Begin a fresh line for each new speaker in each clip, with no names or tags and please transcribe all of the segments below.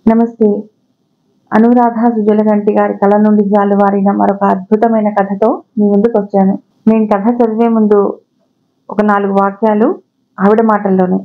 నమస్తే అనురాధ సుజలగంటి గారి కళ నుండి జాలువారిన మరొక అద్భుతమైన కథతో మీ ముందుకు వచ్చాను నేను కథ చదివే ముందు ఒక నాలుగు వాక్యాలు ఆవిడ మాటల్లోనే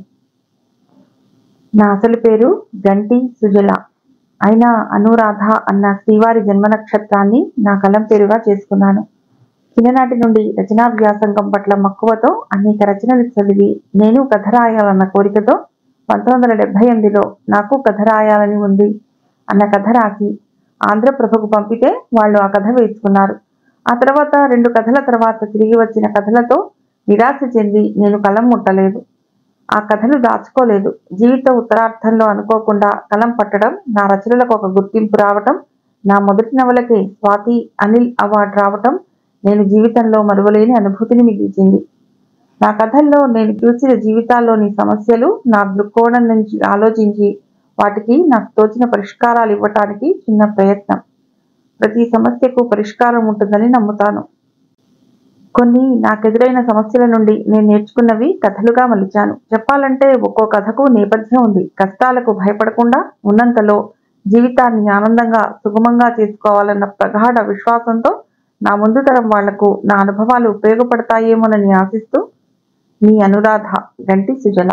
నా అసలు పేరు గంటి సుజల అయినా అనురాధ అన్న శ్రీవారి జన్మ నక్షత్రాన్ని నా కలం పేరుగా చేసుకున్నాను చిన్ననాటి నుండి రచనా వ్యాసంగం పట్ల మక్కువతో అనేక రచనలు చదివి నేను కథ రాయాలన్న కోరికతో పంతొమ్మిది వందల డెబ్బై ఎనిమిదిలో నాకు కథ రాయాలని ఉంది అన్న కథ రాసి ఆంధ్రప్రభకు పంపితే వాళ్ళు ఆ కథ వేసుకున్నారు ఆ తర్వాత రెండు కథల తర్వాత తిరిగి వచ్చిన కథలతో నిరాశ చెంది నేను కలం ముట్టలేదు ఆ కథలు దాచుకోలేదు జీవిత ఉత్తరార్థంలో అనుకోకుండా కలం పట్టడం నా రచనలకు ఒక గుర్తింపు రావటం నా మొదటి నవలకే స్వాతి అనిల్ అవార్డు రావటం నేను జీవితంలో మరువలేని అనుభూతిని మిగిల్చింది నా కథల్లో నేను చూసిన జీవితాల్లోని సమస్యలు నా దృక్కోణం నుంచి ఆలోచించి వాటికి నాకు తోచిన పరిష్కారాలు ఇవ్వటానికి చిన్న ప్రయత్నం ప్రతి సమస్యకు పరిష్కారం ఉంటుందని నమ్ముతాను కొన్ని నాకెదురైన సమస్యల నుండి నేను నేర్చుకున్నవి కథలుగా మలిచాను చెప్పాలంటే ఒక్కో కథకు నేపథ్యం ఉంది కష్టాలకు భయపడకుండా ఉన్నంతలో జీవితాన్ని ఆనందంగా సుగమంగా చేసుకోవాలన్న ప్రగాఢ విశ్వాసంతో నా ముందు తరం వాళ్లకు నా అనుభవాలు ఉపయోగపడతాయేమోనని ఆశిస్తూ మీ అనురాధ గంటి సుజల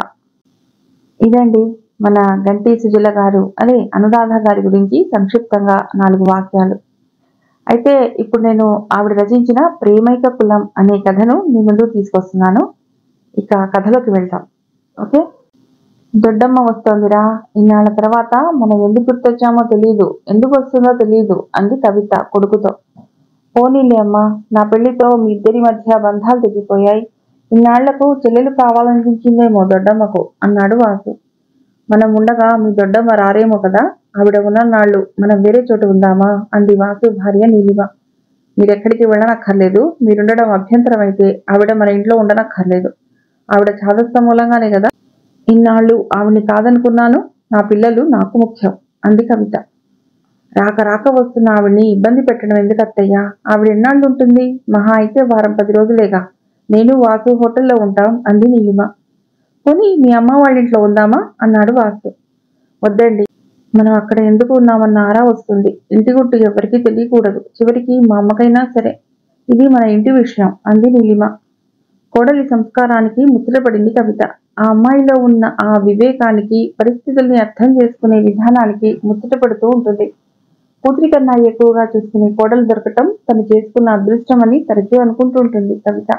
ఇదండి మన గంటి సుజల గారు అదే అనురాధ గారి గురించి సంక్షిప్తంగా నాలుగు వాక్యాలు అయితే ఇప్పుడు నేను ఆవిడ రచించిన ప్రేమైక కులం అనే కథను మీ ముందు తీసుకొస్తున్నాను ఇక కథలోకి వెళ్తాం ఓకే దొడ్డమ్మ వస్తోందిరా ఇన్నాళ్ళ తర్వాత మనం ఎందుకు గుర్తొచ్చామో తెలియదు ఎందుకు వస్తుందో తెలియదు అంది కవిత కొడుకుతో పోనీలే అమ్మా నా పెళ్లితో మీ ఇద్దరి మధ్య బంధాలు తెగిపోయాయి ఇన్నాళ్లకు చెల్లెలు కావాలనిపించిందేమో దొడ్డమ్మకు అన్నాడు వాసు మనం ఉండగా మీ దొడ్డమ్మ రారేమో కదా ఆవిడ ఉన్న నాళ్ళు మనం వేరే చోట ఉందామా అంది వాసు భార్య నీలిమ మీరెక్కడికి వెళ్ళనక్కర్లేదు మీరుండడం అభ్యంతరం అయితే ఆవిడ మన ఇంట్లో ఉండనక్కర్లేదు ఆవిడ చాదస్త మూలంగానే కదా ఇన్నాళ్ళు ఆవిడ్ని కాదనుకున్నాను నా పిల్లలు నాకు ముఖ్యం అంది కవిత రాక రాక వస్తున్న ఆవిడ్ని ఇబ్బంది పెట్టడం ఎందుకు అత్తయ్యా ఆవిడ ఎన్నాళ్ళు ఉంటుంది మహా అయితే వారం పది రోజులేగా నేను వాసు హోటల్లో ఉంటాం అంది నీలిమ పోనీ మీ అమ్మ వాళ్ళ ఇంట్లో ఉందామా అన్నాడు వాసు వద్దండి మనం అక్కడ ఎందుకు ఉన్నామన్న ఆరా వస్తుంది ఇంటి గుట్టు ఎవరికీ తెలియకూడదు చివరికి మా అమ్మకైనా సరే ఇది మన ఇంటి విషయం అంది నీలిమ కోడలి సంస్కారానికి ముచ్చటపడింది కవిత ఆ అమ్మాయిలో ఉన్న ఆ వివేకానికి పరిస్థితుల్ని అర్థం చేసుకునే విధానానికి ముచ్చటపడుతూ ఉంటుంది కూతురి కన్నా ఎక్కువగా చూసుకునే కోడలు దొరకటం తను చేసుకున్న అదృష్టమని తరచూ అనుకుంటూ ఉంటుంది కవిత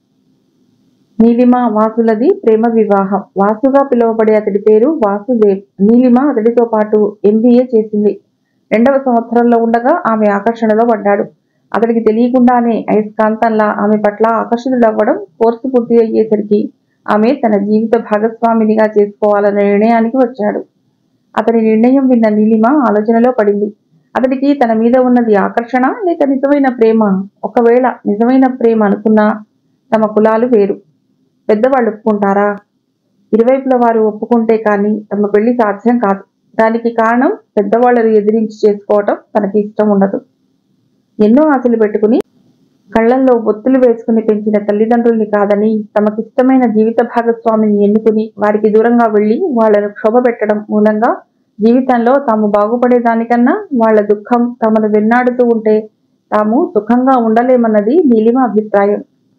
నీలిమ వాసులది ప్రేమ వివాహం వాసుగా పిలువబడే అతడి పేరు వాసుదేవ్ నీలిమ అతడితో పాటు ఎంబీఏ చేసింది రెండవ సంవత్సరంలో ఉండగా ఆమె ఆకర్షణలో పడ్డాడు అతడికి తెలియకుండానే అయస్కాంతంలా ఆమె పట్ల ఆకర్షితుడవ్వడం కోర్సు పూర్తి అయ్యేసరికి ఆమె తన జీవిత భాగస్వామినిగా చేసుకోవాలన్న నిర్ణయానికి వచ్చాడు అతని నిర్ణయం విన్న నీలిమ ఆలోచనలో పడింది అతడికి తన మీద ఉన్నది ఆకర్షణ లేక నిజమైన ప్రేమ ఒకవేళ నిజమైన ప్రేమ అనుకున్నా తమ కులాలు వేరు పెద్దవాళ్ళు ఒప్పుకుంటారా ఇరువైపుల వారు ఒప్పుకుంటే కానీ తమ పెళ్లి సాధ్యం కాదు దానికి కారణం పెద్దవాళ్ళను ఎదిరించి చేసుకోవటం తనకి ఇష్టం ఉండదు ఎన్నో ఆశలు పెట్టుకుని కళ్ళల్లో ఒత్తులు వేసుకుని పెంచిన తల్లిదండ్రుల్ని కాదని తమకిష్టమైన జీవిత భాగస్వామిని ఎన్నుకుని వారికి దూరంగా వెళ్లి వాళ్లను క్షోభ పెట్టడం మూలంగా జీవితంలో తాము బాగుపడేదానికన్నా వాళ్ల దుఃఖం తమను వెన్నాడుతూ ఉంటే తాము సుఖంగా ఉండలేమన్నది నీలిమ అభిప్రాయం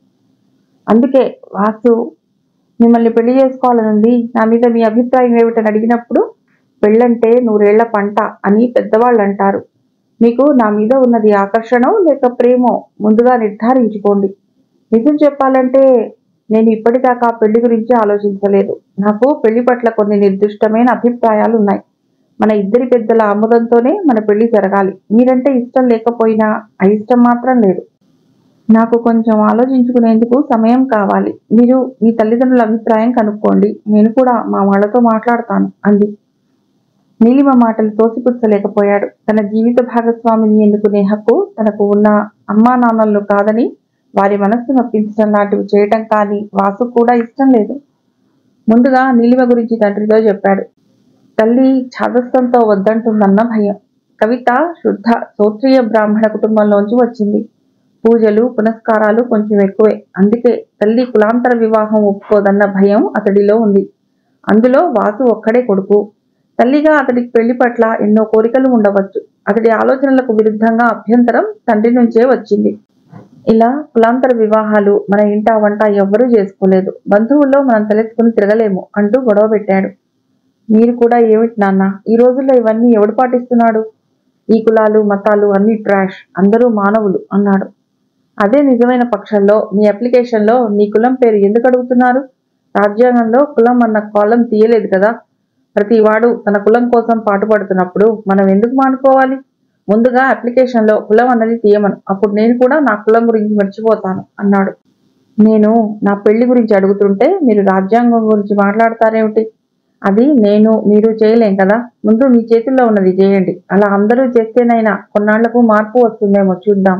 అందుకే వాసు మిమ్మల్ని పెళ్లి చేసుకోవాలనుంది నా మీద మీ అభిప్రాయం ఏమిటని అడిగినప్పుడు పెళ్ళంటే నూరేళ్ల పంట అని పెద్దవాళ్ళు అంటారు మీకు నా మీద ఉన్నది ఆకర్షణో లేక ప్రేమో ముందుగా నిర్ధారించుకోండి నిజం చెప్పాలంటే నేను ఇప్పటిదాకా పెళ్లి గురించి ఆలోచించలేదు నాకు పెళ్లి పట్ల కొన్ని నిర్దిష్టమైన అభిప్రాయాలు ఉన్నాయి మన ఇద్దరి పెద్దల ఆమోదంతోనే మన పెళ్లి జరగాలి మీరంటే ఇష్టం లేకపోయినా అయిష్టం మాత్రం లేదు నాకు కొంచెం ఆలోచించుకునేందుకు సమయం కావాలి మీరు మీ తల్లిదండ్రుల అభిప్రాయం కనుక్కోండి నేను కూడా మా వాళ్ళతో మాట్లాడతాను అంది నీలిమ మాటలు తోసిపుచ్చలేకపోయాడు తన జీవిత భాగస్వామిని ఎన్నుకునే హక్కు తనకు ఉన్న అమ్మా నాన్నలు కాదని వారి మనస్సు నొప్పించడం లాంటివి చేయటం కానీ వాసు కూడా ఇష్టం లేదు ముందుగా నీలిమ గురించి తండ్రితో చెప్పాడు తల్లి ఛాదస్తంతో వద్దంటుందన్న భయం కవిత శుద్ధ సోత్రియ బ్రాహ్మణ కుటుంబంలోంచి వచ్చింది పూజలు పునస్కారాలు కొంచెం ఎక్కువే అందుకే తల్లి కులాంతర వివాహం ఒప్పుకోదన్న భయం అతడిలో ఉంది అందులో వాసు ఒక్కడే కొడుకు తల్లిగా అతడికి పెళ్లి పట్ల ఎన్నో కోరికలు ఉండవచ్చు అతడి ఆలోచనలకు విరుద్ధంగా అభ్యంతరం తండ్రి నుంచే వచ్చింది ఇలా కులాంతర వివాహాలు మన ఇంట వంట ఎవ్వరూ చేసుకోలేదు బంధువుల్లో మనం తలెత్తుకుని తిరగలేము అంటూ గొడవ పెట్టాడు మీరు కూడా ఏమిటి నాన్న ఈ రోజుల్లో ఇవన్నీ ఎవడు పాటిస్తున్నాడు ఈ కులాలు మతాలు అన్ని ట్రాష్ అందరూ మానవులు అన్నాడు అదే నిజమైన పక్షంలో మీ అప్లికేషన్లో నీ కులం పేరు ఎందుకు అడుగుతున్నారు రాజ్యాంగంలో కులం అన్న కాలం తీయలేదు కదా ప్రతి వాడు తన కులం కోసం పాటుపడుతున్నప్పుడు మనం ఎందుకు మానుకోవాలి ముందుగా అప్లికేషన్లో కులం అన్నది తీయమను అప్పుడు నేను కూడా నా కులం గురించి మర్చిపోతాను అన్నాడు నేను నా పెళ్లి గురించి అడుగుతుంటే మీరు రాజ్యాంగం గురించి మాట్లాడతారేమిటి అది నేను మీరు చేయలేం కదా ముందు మీ చేతుల్లో ఉన్నది చేయండి అలా అందరూ చేస్తేనైనా కొన్నాళ్లకు మార్పు వస్తుందేమో చూద్దాం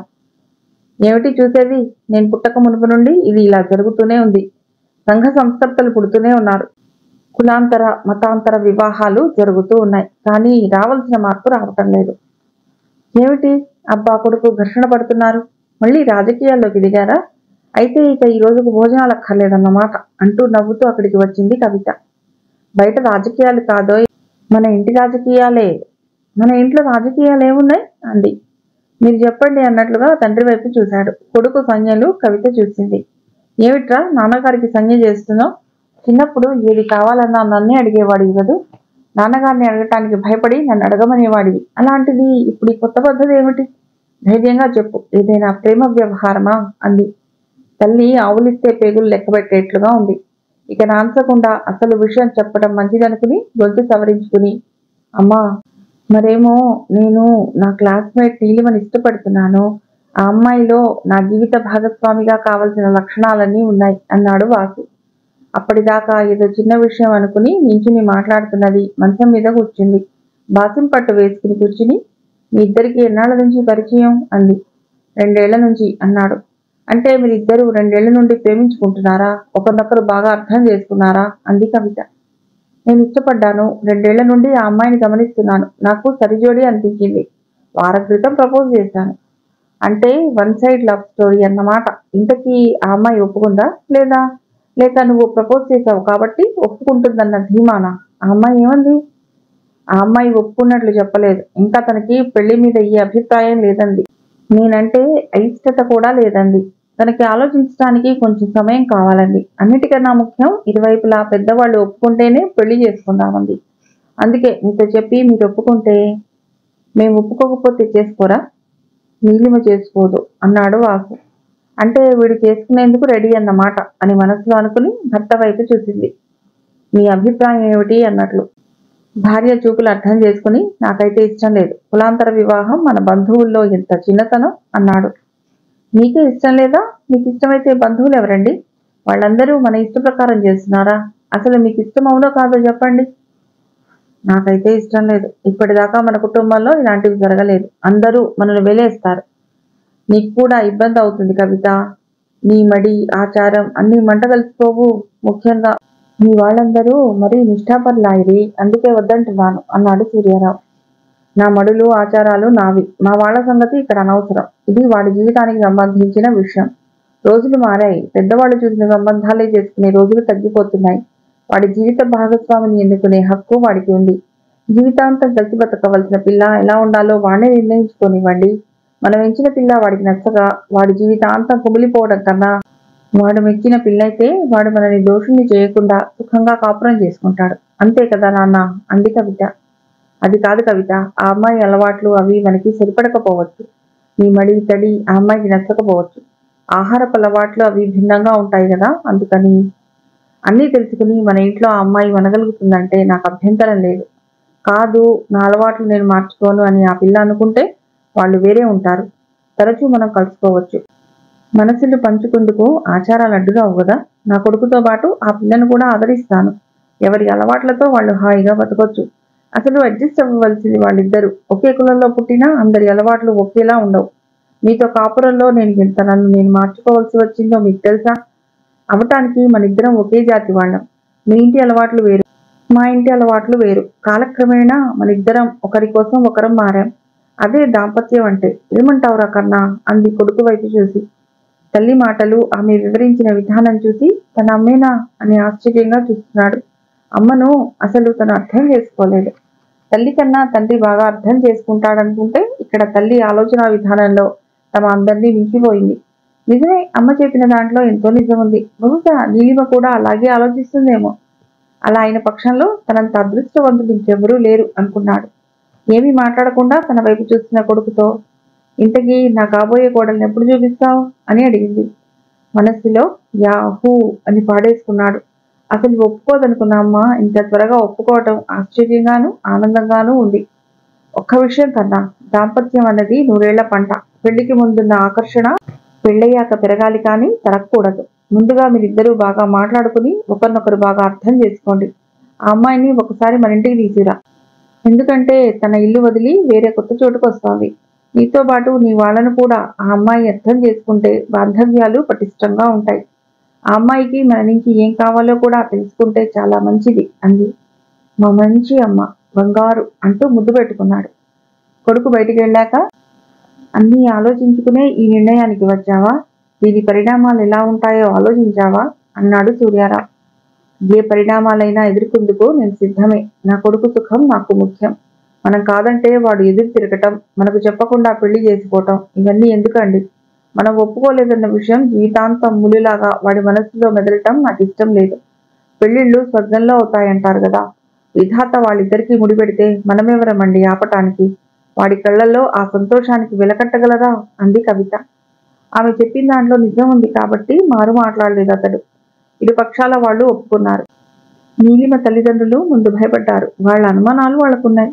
ఏమిటి చూసేది నేను పుట్టక మునుపు నుండి ఇది ఇలా జరుగుతూనే ఉంది సంఘ సంస్కర్తలు పుడుతూనే ఉన్నారు కులాంతర మతాంతర వివాహాలు జరుగుతూ ఉన్నాయి కానీ రావాల్సిన మార్పు రావటం లేదు ఏమిటి అబ్బా కొడుకు ఘర్షణ పడుతున్నారు మళ్ళీ రాజకీయాల్లోకి దిగారా అయితే ఇక ఈ రోజుకు భోజనాలు అక్కర్లేదన్నమాట అంటూ నవ్వుతూ అక్కడికి వచ్చింది కవిత బయట రాజకీయాలు కాదో మన ఇంటి రాజకీయాలే మన ఇంట్లో రాజకీయాలు ఏమున్నాయి అంది మీరు చెప్పండి అన్నట్లుగా తండ్రి వైపు చూశాడు కొడుకు సంజ్ఞలు కవిత చూసింది ఏమిట్రా నాన్నగారికి సంజ్ఞ చేస్తున్నావు చిన్నప్పుడు ఏది కావాలన్నా నన్నే అడిగేవాడివి కదూ నాన్నగారిని అడగటానికి భయపడి నన్ను అడగమనేవాడివి అలాంటిది ఇప్పుడు ఈ కొత్త పద్ధతి ఏమిటి ధైర్యంగా చెప్పు ఏదైనా ప్రేమ వ్యవహారమా అంది తల్లి ఆవులిస్తే పేగులు లెక్కబెట్టేట్లుగా ఉంది ఇక నాన్సకుండా అసలు విషయం చెప్పడం మంచిదనుకుని గొంతు సవరించుకుని అమ్మా మరేమో నేను నా క్లాస్మేట్ నీలిమని ఇష్టపడుతున్నాను ఆ అమ్మాయిలో నా జీవిత భాగస్వామిగా కావలసిన లక్షణాలన్నీ ఉన్నాయి అన్నాడు వాసు అప్పటిదాకా ఏదో చిన్న విషయం అనుకుని నించుని మాట్లాడుతున్నది మంచం మీద కూర్చుంది బాసిం పట్టు వేసుకుని కూర్చుని మీ ఇద్దరికి ఎన్నాళ్ళ నుంచి పరిచయం అంది రెండేళ్ల నుంచి అన్నాడు అంటే మీరిద్దరూ రెండేళ్ల నుండి ప్రేమించుకుంటున్నారా ఒకరినొకరు బాగా అర్థం చేసుకున్నారా అంది కవిత నేను ఇష్టపడ్డాను రెండేళ్ల నుండి ఆ అమ్మాయిని గమనిస్తున్నాను నాకు సరిజోడి అనిపించింది వారం క్రితం ప్రపోజ్ చేశాను అంటే వన్ సైడ్ లవ్ స్టోరీ అన్నమాట ఇంతకీ ఆ అమ్మాయి ఒప్పుకుందా లేదా లేక నువ్వు ప్రపోజ్ చేశావు కాబట్టి ఒప్పుకుంటుందన్న ధీమానా ఆ అమ్మాయి ఏమంది ఆ అమ్మాయి ఒప్పుకున్నట్లు చెప్పలేదు ఇంకా తనకి పెళ్లి మీద ఈ అభిప్రాయం లేదండి నేనంటే అయిష్టత కూడా లేదండి తనకి ఆలోచించడానికి కొంచెం సమయం కావాలండి అన్నిటికన్నా ముఖ్యం ఇరువైపులా పెద్దవాళ్ళు ఒప్పుకుంటేనే పెళ్లి చేసుకుందామంది అందుకే మీతో చెప్పి మీరు ఒప్పుకుంటే మేము ఒప్పుకోకపోతే చేసుకోరా నీలిమ చేసుకోదు అన్నాడు వాసు అంటే వీడు చేసుకునేందుకు రెడీ అన్నమాట అని మనసులో అనుకుని భర్త వైపు చూసింది మీ అభిప్రాయం ఏమిటి అన్నట్లు భార్య చూపులు అర్థం చేసుకుని నాకైతే ఇష్టం లేదు కులాంతర వివాహం మన బంధువుల్లో ఎంత చిన్నతనం అన్నాడు నీకే ఇష్టం లేదా మీకు ఇష్టమైతే బంధువులు ఎవరండి వాళ్ళందరూ మన ఇష్ట ప్రకారం చేస్తున్నారా అసలు మీకు ఇష్టం అవునో కాదో చెప్పండి నాకైతే ఇష్టం లేదు ఇప్పటిదాకా మన కుటుంబంలో ఇలాంటివి జరగలేదు అందరూ మనల్ని వెలేస్తారు నీకు కూడా ఇబ్బంది అవుతుంది కవిత నీ మడి ఆచారం అన్ని మంట కలిసిపోవు ముఖ్యంగా మీ వాళ్ళందరూ మరీ నిష్ఠాపరులాయిరి అందుకే వద్దంటున్నాను అన్నాడు సూర్యారావు నా మడులు ఆచారాలు నావి మా వాళ్ళ సంగతి ఇక్కడ అనవసరం ఇది వాడి జీవితానికి సంబంధించిన విషయం రోజులు మారాయి పెద్దవాళ్ళు చూసిన సంబంధాలే చేసుకునే రోజులు తగ్గిపోతున్నాయి వాడి జీవిత భాగస్వామిని ఎన్నుకునే హక్కు వాడికి ఉంది జీవితాంతం కలిసి బతకవలసిన పిల్ల ఎలా ఉండాలో వాడే నిర్ణయించుకోనివ్వండి మనం ఎంచిన పిల్ల వాడికి నచ్చగా వాడి జీవితాంతం కుమిలిపోవడం కన్నా వాడు మెచ్చిన పిల్లయితే వాడు మనని దోషుని చేయకుండా సుఖంగా కాపురం చేసుకుంటాడు అంతే కదా నాన్న అంది కవిత అది కాదు కవిత ఆ అమ్మాయి అలవాట్లు అవి మనకి సరిపడకపోవచ్చు మీ మడి తడి ఆ అమ్మాయికి నచ్చకపోవచ్చు ఆహారపు అలవాట్లు అవి భిన్నంగా ఉంటాయి కదా అందుకని అన్నీ తెలుసుకుని మన ఇంట్లో ఆ అమ్మాయి మనగలుగుతుందంటే నాకు అభ్యంతరం లేదు కాదు నా అలవాట్లు నేను మార్చుకోను అని ఆ పిల్ల అనుకుంటే వాళ్ళు వేరే ఉంటారు తరచూ మనం కలుసుకోవచ్చు మనసులు పంచుకుందుకు ఆచారాలు అడ్డుగా అవ్వదా నా కొడుకుతో పాటు ఆ పిల్లను కూడా ఆదరిస్తాను ఎవరి అలవాట్లతో వాళ్ళు హాయిగా బతకొచ్చు అసలు అడ్జస్ట్ అవ్వవలసింది వాళ్ళిద్దరూ ఒకే కులంలో పుట్టినా అందరి అలవాట్లు ఒకేలా ఉండవు మీతో కాపురంలో నేను ఎంత నన్ను నేను మార్చుకోవాల్సి వచ్చిందో మీకు తెలుసా అవటానికి మన ఇద్దరం ఒకే జాతి వాళ్ళం మీ ఇంటి అలవాట్లు వేరు మా ఇంటి అలవాట్లు వేరు కాలక్రమేణా మన ఇద్దరం ఒకరి కోసం ఒకరం మారాం అదే దాంపత్యం అంటే ఏమంటావురా కన్నా అంది కొడుకు వైపు చూసి తల్లి మాటలు ఆమె వివరించిన విధానం చూసి తన అమ్మేనా అని ఆశ్చర్యంగా చూస్తున్నాడు అమ్మను అసలు తను అర్థం చేసుకోలేదు తల్లి కన్నా తండ్రి బాగా అర్థం చేసుకుంటాడనుకుంటే ఇక్కడ తల్లి ఆలోచన విధానంలో తమ అందరినీ మించిపోయింది నిజమే అమ్మ చెప్పిన దాంట్లో ఎంతో నిజం ఉంది బహుశా నీలిమ కూడా అలాగే ఆలోచిస్తుందేమో అలా అయిన పక్షంలో తనంత అదృష్టవంతుడు ఇంకెవరూ లేరు అనుకున్నాడు ఏమీ మాట్లాడకుండా తన వైపు చూస్తున్న కొడుకుతో ఇంతకీ నా కాబోయే కోడల్ని ఎప్పుడు చూపిస్తావు అని అడిగింది మనస్సులో యాహూ అని పాడేసుకున్నాడు అసలు ఒప్పుకోదనుకున్న అమ్మ ఇంత త్వరగా ఒప్పుకోవటం ఆశ్చర్యంగాను ఆనందంగానూ ఉంది ఒక్క విషయం కన్నా దాంపత్యం అన్నది నూరేళ్ల పంట పెళ్లికి ముందున్న ఆకర్షణ పెళ్ళయ్యాక పెరగాలి కానీ తరగకూడదు ముందుగా మీరిద్దరూ బాగా మాట్లాడుకుని ఒకరినొకరు బాగా అర్థం చేసుకోండి ఆ అమ్మాయిని ఒకసారి మన ఇంటికి తీసుకురా ఎందుకంటే తన ఇల్లు వదిలి వేరే కొత్త చోటుకు వస్తోంది నీతో పాటు నీ వాళ్ళను కూడా ఆ అమ్మాయి అర్థం చేసుకుంటే బాంధవ్యాలు పటిష్టంగా ఉంటాయి ఆ అమ్మాయికి మన నుంచి ఏం కావాలో కూడా తెలుసుకుంటే చాలా మంచిది అంది మా మంచి అమ్మ బంగారు అంటూ ముద్దు పెట్టుకున్నాడు కొడుకు బయటికి వెళ్ళాక అన్నీ ఆలోచించుకునే ఈ నిర్ణయానికి వచ్చావా దీని పరిణామాలు ఎలా ఉంటాయో ఆలోచించావా అన్నాడు సూర్యారావు ఏ పరిణామాలైనా ఎదుర్కొందుకు నేను సిద్ధమే నా కొడుకు సుఖం నాకు ముఖ్యం మనం కాదంటే వాడు ఎదురు తిరగటం మనకు చెప్పకుండా పెళ్లి చేసుకోవటం ఇవన్నీ ఎందుకండి మనం ఒప్పుకోలేదన్న విషయం జీవితాంతం ములిలాగా వాడి మనసులో మెదలటం నాకు ఇష్టం లేదు పెళ్లిళ్ళు స్వర్గంలో అవుతాయంటారు కదా విధాత వాళ్ళిద్దరికీ ముడిపెడితే మనమెవరమండి ఆపటానికి వాడి కళ్ళల్లో ఆ సంతోషానికి వెలకట్టగలరా అంది కవిత ఆమె చెప్పిన దాంట్లో నిజం ఉంది కాబట్టి మారు మాట్లాడలేదు అతడు ఇరు పక్షాల వాళ్ళు ఒప్పుకున్నారు నీలిమ తల్లిదండ్రులు ముందు భయపడ్డారు వాళ్ళ అనుమానాలు వాళ్ళకున్నాయి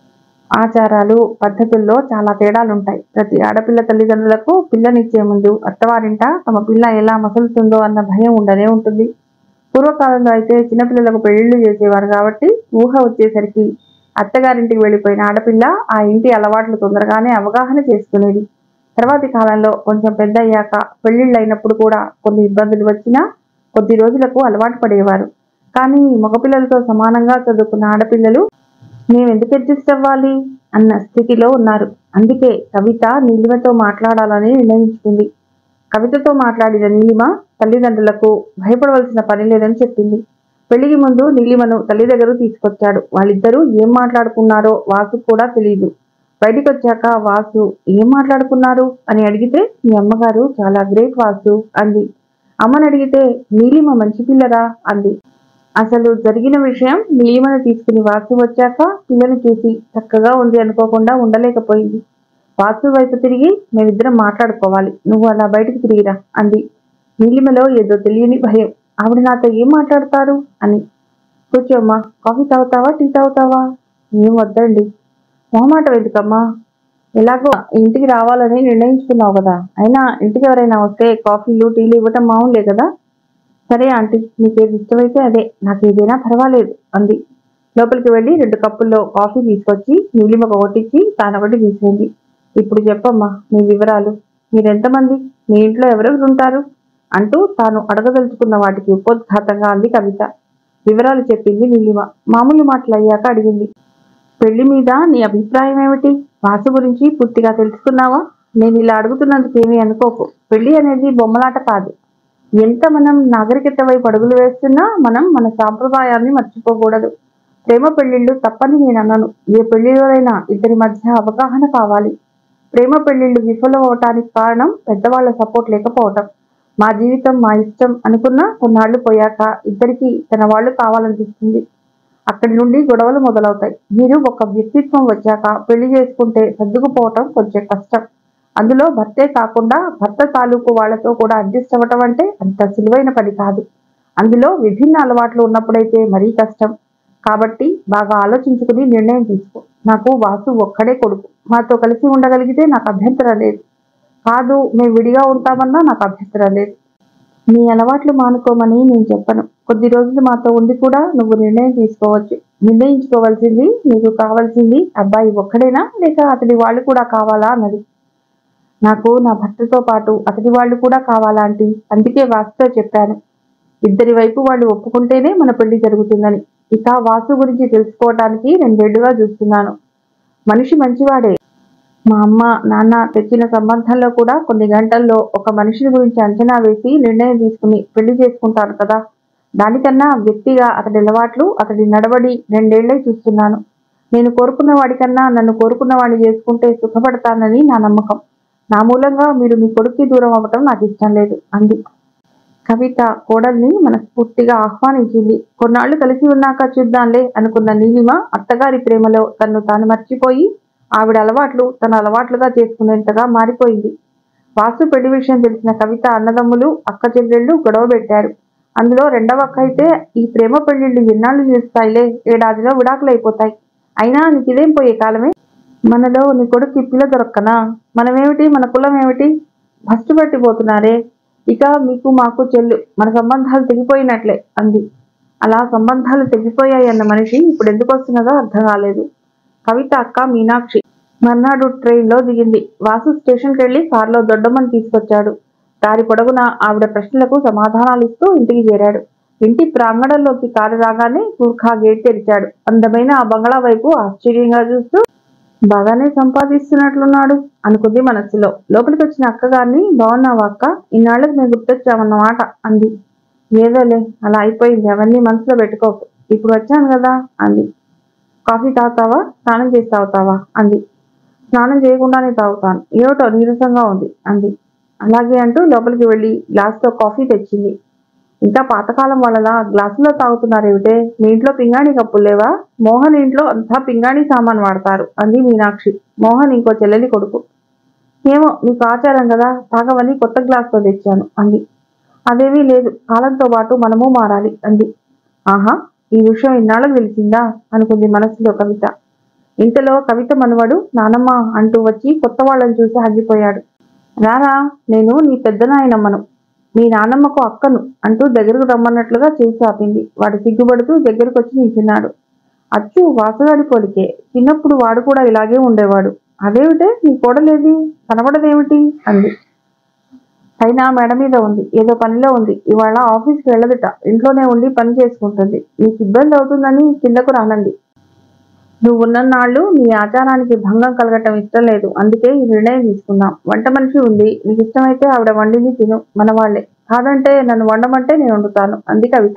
ఆచారాలు పద్ధతుల్లో చాలా తేడాలుంటాయి ప్రతి ఆడపిల్ల తల్లిదండ్రులకు పిల్లనిచ్చే ముందు అత్తవారింట తమ పిల్ల ఎలా మసలుతుందో అన్న భయం ఉండనే ఉంటుంది పూర్వకాలంలో అయితే చిన్నపిల్లలకు పెళ్లిళ్ళు చేసేవారు కాబట్టి ఊహ వచ్చేసరికి అత్తగారింటికి వెళ్ళిపోయిన ఆడపిల్ల ఆ ఇంటి అలవాట్లు తొందరగానే అవగాహన చేసుకునేది తర్వాతి కాలంలో కొంచెం పెద్ద అయ్యాక పెళ్లిళ్ళు అయినప్పుడు కూడా కొన్ని ఇబ్బందులు వచ్చినా కొద్ది రోజులకు అలవాటు పడేవారు కానీ మగపిల్లలతో సమానంగా చదువుకున్న ఆడపిల్లలు మేమెందుకు అడ్జస్ట్ అవ్వాలి అన్న స్థితిలో ఉన్నారు అందుకే కవిత నీలిమతో మాట్లాడాలని నిర్ణయించుకుంది కవితతో మాట్లాడిన నీలిమ తల్లిదండ్రులకు భయపడవలసిన పని లేదని చెప్పింది పెళ్లికి ముందు నీలిమను తల్లి దగ్గరకు తీసుకొచ్చాడు వాళ్ళిద్దరూ ఏం మాట్లాడుకున్నారో వాసు కూడా తెలియదు బయటికి వచ్చాక వాసు ఏం మాట్లాడుకున్నారు అని అడిగితే మీ అమ్మగారు చాలా గ్రేట్ వాసు అంది అమ్మని అడిగితే నీలిమ మంచి పిల్లరా అంది అసలు జరిగిన విషయం నీలిమను తీసుకుని వాసు వచ్చాక పిల్లని చూసి చక్కగా ఉంది అనుకోకుండా ఉండలేకపోయింది వాసు వైపు తిరిగి మేమిద్దరం మాట్లాడుకోవాలి నువ్వు అలా బయటికి తిరిగిరా అంది నీలిమలో ఏదో తెలియని భయం ఆవిడ నాతో ఏం మాట్లాడతారు అని కూర్చోమ్మా కాఫీ తాగుతావా టీ తాగుతావా ఏం వద్దండి మొహమాటం ఎందుకమ్మా ఎలాగో ఇంటికి రావాలని నిర్ణయించుకున్నావు కదా అయినా ఇంటికి ఎవరైనా వస్తే కాఫీలు టీలు ఇవ్వటం మామూలే కదా సరే ఆంటీ మీకు ఏది ఇష్టమైతే అదే నాకు ఏదైనా పర్వాలేదు అంది లోపలికి వెళ్ళి రెండు కప్పుల్లో కాఫీ తీసుకొచ్చి నీలిమకు ఒకటిచ్చి తానొకటి తీసింది ఇప్పుడు చెప్పమ్మా మీ వివరాలు మీరెంతమంది మీ ఇంట్లో ఎవరెవరు ఉంటారు అంటూ తాను అడగదలుచుకున్న వాటికి ఉపోద్ఘాతంగా అంది కవిత వివరాలు చెప్పింది నీలిమ మామూలు మాటలు అయ్యాక అడిగింది పెళ్లి మీద నీ అభిప్రాయం ఏమిటి వాసు గురించి పూర్తిగా తెలుసుకున్నావా నేను ఇలా అడుగుతున్నందుకు ఏమీ అనుకోకు పెళ్లి అనేది బొమ్మలాట కాదు ఎంత మనం నాగరికత వైపు అడుగులు వేస్తున్నా మనం మన సాంప్రదాయాన్ని మర్చిపోకూడదు ప్రేమ పెళ్లిళ్ళు తప్పని నేను అన్నాను ఏ పెళ్లిలోనైనా ఇద్దరి మధ్య అవగాహన కావాలి ప్రేమ పెళ్లిళ్ళు విఫలం అవటానికి కారణం పెద్దవాళ్ల సపోర్ట్ లేకపోవటం మా జీవితం మా ఇష్టం అనుకున్నా కొన్నాళ్లు పోయాక ఇద్దరికి తన వాళ్ళు కావాలనిపిస్తుంది అక్కడి నుండి గొడవలు మొదలవుతాయి మీరు ఒక వ్యక్తిత్వం వచ్చాక పెళ్లి చేసుకుంటే సర్దుకుపోవటం కొంచెం కష్టం అందులో భర్తే కాకుండా భర్త తాలూకు వాళ్ళతో కూడా అడ్జస్ట్ అవ్వటం అంటే అంత సులువైన పని కాదు అందులో విభిన్న అలవాట్లు ఉన్నప్పుడైతే మరీ కష్టం కాబట్టి బాగా ఆలోచించుకుని నిర్ణయం తీసుకో నాకు వాసు ఒక్కడే కొడుకు మాతో కలిసి ఉండగలిగితే నాకు అభ్యంతరం లేదు కాదు మేము విడిగా ఉంటామన్నా నాకు అభ్యంతరం లేదు నీ అలవాట్లు మానుకోమని నేను చెప్పను కొద్ది రోజులు మాతో ఉండి కూడా నువ్వు నిర్ణయం తీసుకోవచ్చు నిర్ణయించుకోవాల్సింది నీకు కావాల్సింది అబ్బాయి ఒక్కడేనా లేక అతడి వాళ్ళు కూడా కావాలా అన్నది నాకు నా భర్తతో పాటు అతడి వాళ్ళు కూడా కావాలా ఆంటీ అందుకే వాసుతో చెప్పాను ఇద్దరి వైపు వాళ్ళు ఒప్పుకుంటేనే మన పెళ్లి జరుగుతుందని ఇక వాసు గురించి తెలుసుకోవటానికి రెండేళ్లుగా చూస్తున్నాను మనిషి మంచివాడే మా అమ్మ నాన్న తెచ్చిన సంబంధంలో కూడా కొన్ని గంటల్లో ఒక మనిషిని గురించి అంచనా వేసి నిర్ణయం తీసుకుని పెళ్లి చేసుకుంటాను కదా దానికన్నా వ్యక్తిగా అతడి అలవాట్లు అతడి నడవడి రెండేళ్లే చూస్తున్నాను నేను కోరుకున్న వాడికన్నా నన్ను కోరుకున్న వాడిని చేసుకుంటే సుఖపడతానని నా నమ్మకం నా మూలంగా మీరు మీ కొడుక్కి దూరం అవ్వటం నాకు ఇష్టం లేదు అంది కవిత కోడల్ని మనస్ఫూర్తిగా ఆహ్వానించింది కొన్నాళ్లు కలిసి ఉన్నాక చూద్దాంలే అనుకున్న నీలిమ అత్తగారి ప్రేమలో తన్ను తాను మర్చిపోయి ఆవిడ అలవాట్లు తన అలవాట్లుగా చేసుకునేంతగా మారిపోయింది వాసు పెళ్లి విషయం తెలిసిన కవిత అన్నదమ్ములు అక్క చెల్లెళ్ళు గొడవ పెట్టారు అందులో రెండవ అక్క అయితే ఈ ప్రేమ పెళ్లిళ్ళు ఎన్నాళ్ళు చేస్తాయిలే ఏడాదిలో విడాకులు అయిపోతాయి అయినా నీకు ఇదేం పోయే కాలమే మనలో నీ కొడుకు పిల్ల దొరక్కనా మనమేమిటి మన కులం ఏమిటి భస్టు పట్టిపోతున్నారే ఇక మీకు మాకు చెల్లు మన సంబంధాలు తెగిపోయినట్లే అంది అలా సంబంధాలు తెగిపోయాయి అన్న మనిషి ఇప్పుడు ఎందుకు వస్తున్నదో అర్థం కాలేదు కవిత అక్క మీనాక్షి మర్నాడు ట్రైన్లో దిగింది వాసు స్టేషన్కి వెళ్లి కారులో దొడ్డమ్మని తీసుకొచ్చాడు దారి పొడవునా ఆవిడ ప్రశ్నలకు సమాధానాలు ఇస్తూ ఇంటికి చేరాడు ఇంటి ప్రాంగణంలోకి కారు రాగానే కూర్ఖా గేట్ తెరిచాడు అందమైన ఆ బంగళా వైపు ఆశ్చర్యంగా చూస్తూ బాగానే సంపాదిస్తున్నట్లున్నాడు అనుకుంది మనస్సులో లోపలికి వచ్చిన అక్కగారిని బాగున్నావా అక్క ఇన్నాళ్ళకి మేము గుర్తొచ్చామన్నమాట అంది ఏదోలే అలా అయిపోయింది అవన్నీ మనసులో పెట్టుకోకు ఇప్పుడు వచ్చాను కదా అంది కాఫీ తాగుతావా స్నానం చేసి తాగుతావా అంది స్నానం చేయకుండానే తాగుతాను ఏమిటో నీరసంగా ఉంది అంది అలాగే అంటూ లోపలికి వెళ్ళి గ్లాస్తో కాఫీ తెచ్చింది ఇంకా పాతకాలం వాళ్ళలా గ్లాసులో తాగుతున్నారేమిటే మీ ఇంట్లో పింగాణి కప్పులు లేవా మోహన్ ఇంట్లో అంతా పింగాణి సామాన్ వాడతారు అంది మీనాక్షి మోహన్ ఇంకో చెల్లెలి కొడుకు ఏమో నీకు ఆచారం కదా తాగవని కొత్త గ్లాస్తో తెచ్చాను అంది అదేమీ లేదు కాలంతో పాటు మనము మారాలి అంది ఆహా ఈ విషయం ఇన్నాళ్ళకు తెలిసిందా అనుకుంది మనసులో కవిత ఇంతలో కవిత మనవడు నానమ్మ అంటూ వచ్చి కొత్త వాళ్ళని చూసి ఆగిపోయాడు రారా నేను నీ పెద్ద నాయనమ్మను మీ నానమ్మకు అక్కను అంటూ దగ్గరకు రమ్మన్నట్లుగా చేయి చాపింది వాడు సిగ్గుపడుతూ దగ్గరకు వచ్చి నిల్చున్నాడు అచ్చు వాసుగాడి పోలికే చిన్నప్పుడు వాడు కూడా ఇలాగే ఉండేవాడు అదేమిటే నీ కోడలేది కనబడదేమిటి అంది అయినా మెడ మీద ఉంది ఏదో పనిలో ఉంది ఇవాళ ఆఫీస్కి వెళ్ళదుట ఇంట్లోనే ఉండి పని చేసుకుంటుంది నీకు ఇబ్బంది అవుతుందని కిందకు రానంది నువ్వు ఉన్నన్నాళ్ళు నీ ఆచారానికి భంగం కలగటం ఇష్టం లేదు అందుకే ఈ నిర్ణయం తీసుకున్నాం వంట మనిషి ఉంది నీకు ఇష్టమైతే ఆవిడ వండింది తిను మన వాళ్ళే కాదంటే నన్ను వండమంటే నేను వండుతాను అంది కవిత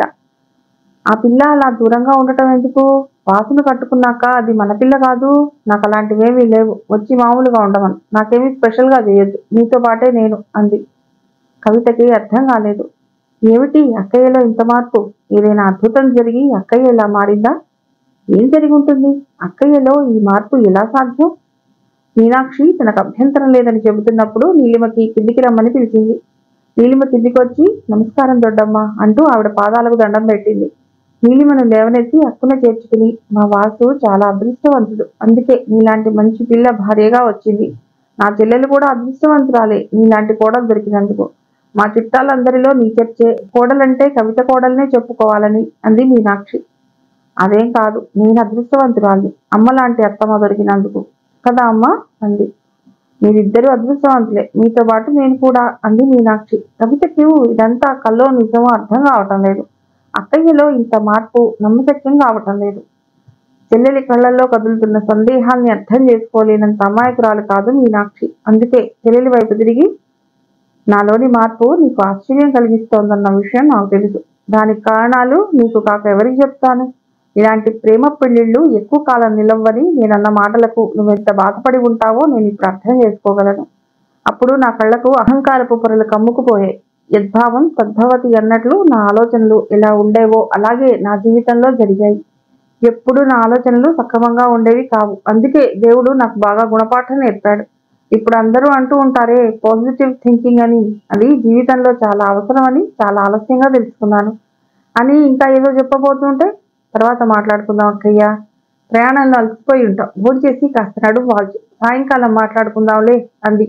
ఆ పిల్ల అలా దూరంగా ఉండటం ఎందుకు వాసులు కట్టుకున్నాక అది మన పిల్ల కాదు నాకు అలాంటివేమీ లేవు వచ్చి మామూలుగా ఉండమను నాకేమీ స్పెషల్గా చేయొద్దు నీతో పాటే నేను అంది కవితకి అర్థం కాలేదు ఏమిటి అక్కయ్యలో ఇంత మార్పు ఏదైనా అద్భుతం జరిగి అక్కయ్య ఇలా మారిందా ఏం జరిగి ఉంటుంది అక్కయ్యలో ఈ మార్పు ఎలా సాధ్యం మీనాక్షి తనకు అభ్యంతరం లేదని చెబుతున్నప్పుడు నీలిమకి కిందికి రమ్మని పిలిచింది నీలిమ కిందికి వచ్చి నమస్కారం దొడ్డమ్మ అంటూ ఆవిడ పాదాలకు దండం పెట్టింది నీలిమను లేవనెత్తి అక్కున చేర్చుకుని మా వాసు చాలా అదృష్టవంతుడు అందుకే నీలాంటి మంచి పిల్ల భార్యగా వచ్చింది నా చెల్లెలు కూడా అదృష్టవంతురాలే నీలాంటి కోడలు దొరికినందుకు మా చుట్టాలందరిలో నీ చర్చే కోడలంటే కవిత కోడలనే చెప్పుకోవాలని అంది మీనాక్షి అదేం కాదు నేను అదృష్టవంతురాలి అమ్మ లాంటి అత్తమ్మ దొరికినందుకు కదా అమ్మ అంది మీరిద్దరూ అదృష్టవంతులే మీతో పాటు నేను కూడా అంది మీనాక్షి కవితకి ఇదంతా కల్లో నిజమో అర్థం కావటం లేదు అక్కయ్యలో ఇంత మార్పు నమ్మశక్యం కావటం లేదు చెల్లెలి కళ్ళల్లో కదులుతున్న సందేహాల్ని అర్థం చేసుకోలేనంత అమాయకురాలు కాదు మీనాక్షి అందుకే చెల్లెలి వైపు తిరిగి నాలోని మార్పు నీకు ఆశ్చర్యం కలిగిస్తోందన్న విషయం నాకు తెలుసు దానికి కారణాలు నీకు కాక ఎవరికి చెప్తాను ఇలాంటి ప్రేమ పెళ్లిళ్ళు ఎక్కువ కాలం నిలవని నేనన్న మాటలకు నువ్వెంత బాధపడి ఉంటావో నేను ఇప్పుడు అర్థం చేసుకోగలను అప్పుడు నా కళ్ళకు అహంకారపు పొరలు కమ్ముకుపోయాయి యద్భావం తద్భవతి అన్నట్లు నా ఆలోచనలు ఎలా ఉండేవో అలాగే నా జీవితంలో జరిగాయి ఎప్పుడు నా ఆలోచనలు సక్రమంగా ఉండేవి కావు అందుకే దేవుడు నాకు బాగా గుణపాఠం నేర్పాడు ఇప్పుడు అందరూ అంటూ ఉంటారే పాజిటివ్ థింకింగ్ అని అది జీవితంలో చాలా అవసరమని చాలా ఆలస్యంగా తెలుసుకున్నాను అని ఇంకా ఏదో చెప్పబోతుంటే తర్వాత మాట్లాడుకుందాం అక్కయ్య ప్రయాణంలో అలసిపోయి ఉంటాం భోజనం చేసి కాస్త నడుము వాల్చు సాయంకాలం మాట్లాడుకుందాంలే అంది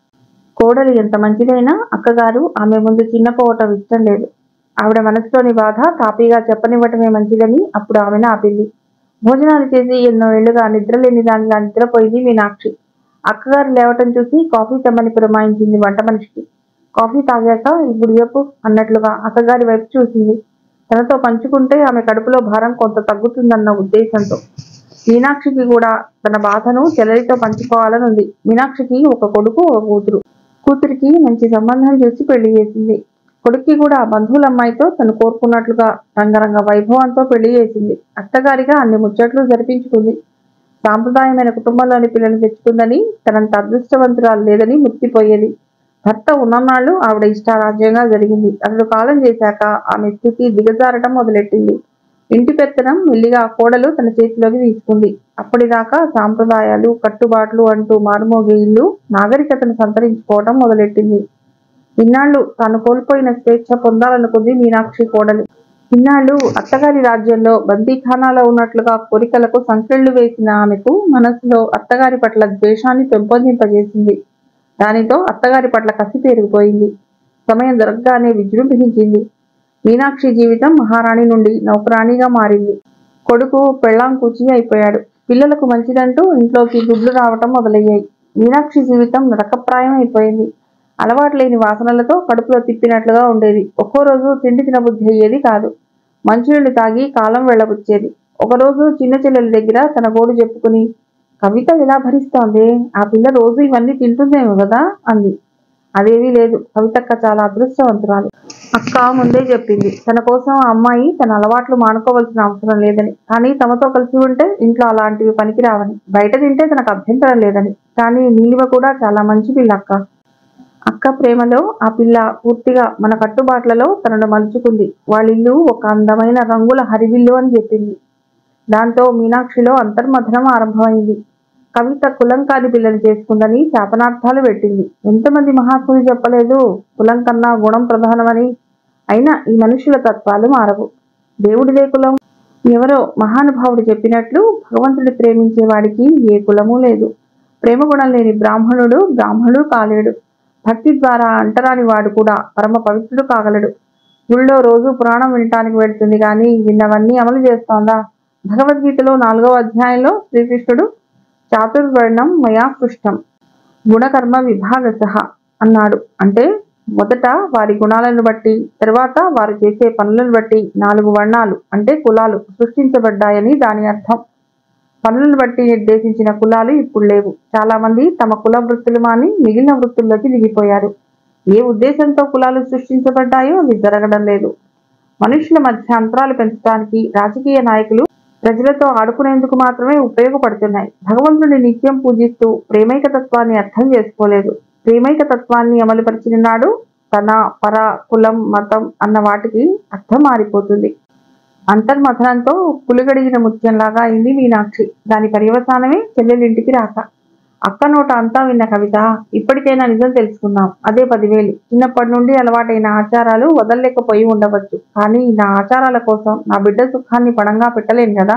కోడలు ఎంత మంచిదైనా అక్కగారు ఆమె ముందు చిన్నపోవటం ఇష్టం లేదు ఆవిడ మనసులోని బాధ తాపీగా చెప్పనివ్వటమే మంచిదని అప్పుడు ఆమెను ఆపింది భోజనాలు చేసి ఎన్నో ఏళ్లుగా నిద్రలేని దానిలా నిద్రపోయింది మీనాక్షి అక్కగారు లేవటం చూసి కాఫీ తెమ్మని పురమాయించింది వంట మనిషికి కాఫీ తాగాక ఇప్పుడు చెప్పు అన్నట్లుగా అక్కగారి వైపు చూసింది తనతో పంచుకుంటే ఆమె కడుపులో భారం కొంత తగ్గుతుందన్న ఉద్దేశంతో మీనాక్షికి కూడా తన బాధను చెల్లెలితో పంచుకోవాలని ఉంది మీనాక్షికి ఒక కొడుకు ఒక కూతురు కూతురికి మంచి సంబంధం చూసి పెళ్లి చేసింది కొడుక్కి కూడా బంధువుల అమ్మాయితో తను కోరుకున్నట్లుగా రంగరంగ వైభవంతో పెళ్లి చేసింది అత్తగారిగా అన్ని ముచ్చట్లు జరిపించుకుంది సాంప్రదాయమైన కుటుంబంలోని పిల్లలు తెచ్చుకుందని తనంత అదృష్టవంతురాలు లేదని ముక్తిపోయేది భర్త ఉన్ననాళ్ళు ఆవిడ ఇష్టారాజ్యంగా జరిగింది అతడు కాలం చేశాక ఆమె స్థితి దిగజారటం మొదలెట్టింది ఇంటి పెత్తనం మెల్లిగా కోడలు తన చేతిలోకి తీసుకుంది అప్పటిదాకా సాంప్రదాయాలు కట్టుబాట్లు అంటూ మారుమోగే ఇల్లు నాగరికతను సంతరించుకోవటం మొదలెట్టింది ఇన్నాళ్ళు తాను కోల్పోయిన స్వేచ్ఛ పొందాలనుకుంది మీనాక్షి కోడలు ఇన్నాళ్ళు అత్తగారి రాజ్యంలో బందీఖానాలో ఉన్నట్లుగా కోరికలకు సంకెళ్లు వేసిన ఆమెకు మనసులో అత్తగారి పట్ల ద్వేషాన్ని పెంపొందింపజేసింది దానితో అత్తగారి పట్ల కసి పెరిగిపోయింది సమయం దొరకగానే విజృంభించింది మీనాక్షి జీవితం మహారాణి నుండి నౌకరాణిగా మారింది కొడుకు పెళ్ళాం కూచి అయిపోయాడు పిల్లలకు మంచిదంటూ ఇంట్లోకి గుడ్లు రావటం మొదలయ్యాయి మీనాక్షి జీవితం నరకప్రాయం అయిపోయింది అలవాటు లేని వాసనలతో కడుపులో తిప్పినట్లుగా ఉండేది ఒక్కో రోజు తిండి తినబుద్ధి అయ్యేది కాదు మంచినీళ్లు తాగి కాలం వెళ్ళబుచ్చేది ఒకరోజు చిన్న చెల్లెల దగ్గర తన గోడు చెప్పుకుని కవిత ఎలా భరిస్తోంది ఆ పిల్ల రోజు ఇవన్నీ తింటుందేమో కదా అంది అదేమీ లేదు కవితక్క చాలా అదృష్టవంతురాలు అక్క ముందే చెప్పింది తన కోసం ఆ అమ్మాయి తన అలవాట్లు మానుకోవాల్సిన అవసరం లేదని కానీ తమతో కలిసి ఉంటే ఇంట్లో అలాంటివి పనికిరావని బయట తింటే తనకు అభ్యంతరం లేదని కానీ నీలిమ కూడా చాలా మంచి పిల్ల అక్క అక్క ప్రేమలో ఆ పిల్ల పూర్తిగా మన కట్టుబాట్లలో తనను మలుచుకుంది వాళ్ళిల్లు ఒక అందమైన రంగుల హరివిల్లు అని చెప్పింది దాంతో మీనాక్షిలో అంతర్మథనం ఆరంభమైంది కవిత కులం కాని పిల్లని చేసుకుందని శాపనార్థాలు పెట్టింది ఎంతమంది మహాత్ములు చెప్పలేదు కులం కన్నా గుణం ప్రధానమని అయినా ఈ మనుషుల తత్వాలు మారవు దేవుడిదే కులం ఎవరో మహానుభావుడు చెప్పినట్లు భగవంతుడి ప్రేమించే వాడికి ఏ కులము లేదు ప్రేమ గుణం లేని బ్రాహ్మణుడు బ్రాహ్మణుడు కాలేడు భక్తి ద్వారా అంటరాని వాడు కూడా పరమ పవిత్రుడు కాగలడు గుళ్ళో రోజు పురాణం వినటానికి వెళ్తుంది కానీ విన్నవన్నీ అమలు చేస్తోందా భగవద్గీతలో నాలుగవ అధ్యాయంలో శ్రీకృష్ణుడు చాతుర్వర్ణం మయా సృష్టం గుణకర్మ విభాగశ అన్నాడు అంటే మొదట వారి గుణాలను బట్టి తర్వాత వారు చేసే పనులను బట్టి నాలుగు వర్ణాలు అంటే కులాలు సృష్టించబడ్డాయని దాని అర్థం పనులను బట్టి నిర్దేశించిన కులాలు ఇప్పుడు లేవు చాలా మంది తమ కుల వృత్తులు మాని మిగిలిన వృత్తుల్లోకి దిగిపోయారు ఏ ఉద్దేశంతో కులాలు సృష్టించబడ్డాయో అది జరగడం లేదు మనుషుల మధ్య అంతరాలు పెంచడానికి రాజకీయ నాయకులు ప్రజలతో ఆడుకునేందుకు మాత్రమే ఉపయోగపడుతున్నాయి భగవంతుడిని నిత్యం పూజిస్తూ ప్రేమైక తత్వాన్ని అర్థం చేసుకోలేదు ప్రేమైక తత్వాన్ని అమలుపరిచిన నాడు తన పర కులం మతం అన్న వాటికి అర్థం మారిపోతుంది అంతర్మథనంతో పులిగడిగిన ముత్యంలాగా అయింది మీనాక్షి దాని పర్యవసానమే చెల్లెలింటికి రాక అక్క నోట అంతా విన్న కవిత ఇప్పటికైనా నిజం తెలుసుకున్నాం అదే పదివేలు చిన్నప్పటి నుండి అలవాటైన ఆచారాలు వదలలేకపోయి ఉండవచ్చు కానీ నా ఆచారాల కోసం నా బిడ్డ సుఖాన్ని పణంగా పెట్టలేను కదా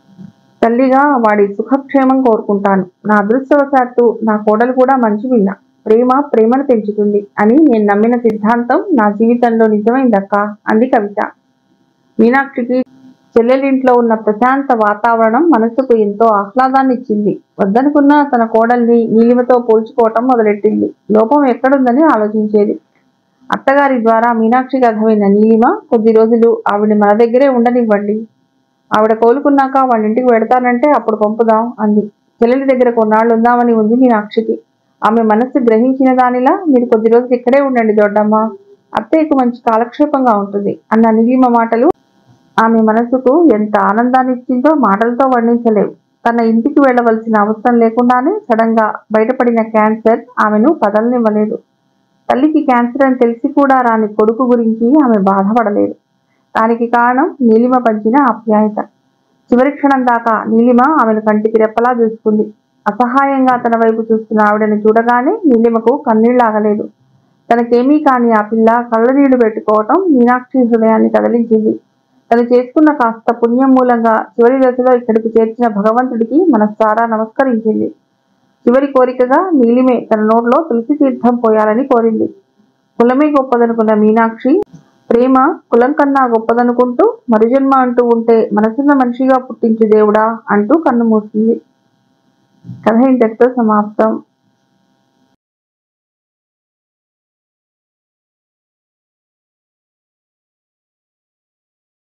తల్లిగా వాడి సుఖక్షేమం కోరుకుంటాను నా అదృష్టవశాత్తు నా కోడలు కూడా మంచి పిల్ల ప్రేమ ప్రేమను పెంచుతుంది అని నేను నమ్మిన సిద్ధాంతం నా జీవితంలో నిజమైందక్క అంది కవిత మీనాక్షికి చెల్లెలింట్లో ఉన్న ప్రశాంత వాతావరణం మనసుకు ఎంతో ఆహ్లాదాన్ని ఇచ్చింది వద్దనుకున్న తన కోడల్ని నీలిమతో పోల్చుకోవటం మొదలెట్టింది లోపం ఎక్కడుందని ఆలోచించేది అత్తగారి ద్వారా మీనాక్షి కథ విన్న నీలిమ కొద్ది రోజులు ఆవిడ మన దగ్గరే ఉండనివ్వండి ఆవిడ కోలుకున్నాక వాళ్ళ ఇంటికి వెడతానంటే అప్పుడు పంపుదాం అంది చెల్లెలి దగ్గర కొన్నాళ్ళు ఉందామని ఉంది మీనాక్షికి ఆమె మనస్సు గ్రహించిన దానిలా మీరు కొద్ది రోజులు ఇక్కడే ఉండండి దొడ్డమ్మ అత్తయ్యకు మంచి కాలక్షేపంగా ఉంటుంది అన్న నీలిమ మాటలు ఆమె మనసుకు ఎంత ఆనందాన్ని ఇచ్చిందో మాటలతో వర్ణించలేవు తన ఇంటికి వెళ్ళవలసిన అవసరం లేకుండానే సడన్ గా బయటపడిన క్యాన్సర్ ఆమెను కదలనివ్వలేదు తల్లికి క్యాన్సర్ అని తెలిసి కూడా రాని కొడుకు గురించి ఆమె బాధపడలేదు దానికి కారణం నీలిమ పంచిన ఆప్యాయత చివరి క్షణం దాకా నీలిమ ఆమెను కంటికి రెప్పలా చూసుకుంది అసహాయంగా తన వైపు చూస్తున్న ఆవిడని చూడగానే నీలిమకు కన్నీళ్లాగలేదు తనకేమీ కాని ఆ పిల్ల కళ్ళనీళ్లు పెట్టుకోవటం మీనాక్షి హృదయాన్ని కదిలించింది తను చేసుకున్న కాస్త పుణ్యం మూలంగా చివరి దశలో ఇక్కడికి చేర్చిన భగవంతుడికి మనసారా నమస్కరించింది చివరి కోరికగా నీలిమే తన నోట్లో తులసి తీర్థం పోయాలని కోరింది కులమే గొప్పదనుకున్న మీనాక్షి ప్రేమ కులం కన్నా గొప్పదనుకుంటూ మరుజన్మ అంటూ ఉంటే మనసున్న మనిషిగా పుట్టించు దేవుడా అంటూ కన్ను మూసింది కథ ఇంతటితో సమాప్తం